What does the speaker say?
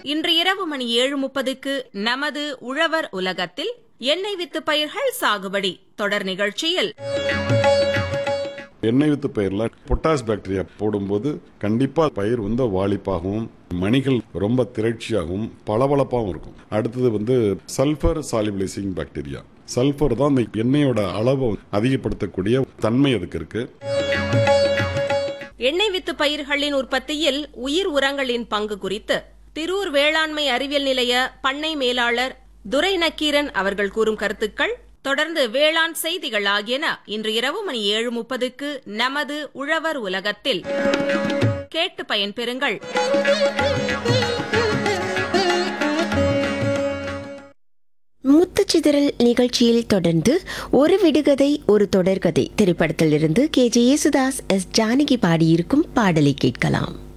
இன்று இரவு மணி ஏழு முப்பதுக்கு நமது உழவர் உலகத்தில் எண்ணெய் வித்து பயிர்கள் சாகுபடி தொடர் நிகழ்ச்சியில் எண்ணெய் வித்து பயிரில் பொட்டாஸ் பாக்டீரியா போடும்போது கண்டிப்பா பயிர் வந்து வாளிப்பாகவும் மணிகள் ரொம்ப திரட்சியாகவும் பளபளப்பாகவும் இருக்கும் அடுத்தது வந்து சல்ஃபர் சாலிபிளைசிங் பாக்டீரியா சல்ஃபர் தான் அந்த எண்ணெயோட அளவை அதிகப்படுத்தக்கூடிய தன்மை அதுக்கு இருக்கு எண்ணெய் வித்து பயிர்களின் உற்பத்தியில் உயிர் உரங்களின் பங்கு குறித்து திரூர் வேளாண்மை அறிவியல் நிலைய பண்ணை மேலாளர் துரை நக்கீரன் அவர்கள் கூறும் கருத்துக்கள் தொடர்ந்து வேளாண் செய்திகள் ஆகியன இன்று இரவு மணி ஏழு முப்பதுக்கு நமது உழவர் உலகத்தில் கேட்டு பயன்பெறுங்கள் முத்துச்சிதறல் நிகழ்ச்சியில் தொடர்ந்து ஒரு விடுகதை ஒரு தொடர்கதை திரைப்படத்திலிருந்து K J Yesudas S Janaki பாடியிருக்கும் பாடலை கேட்கலாம்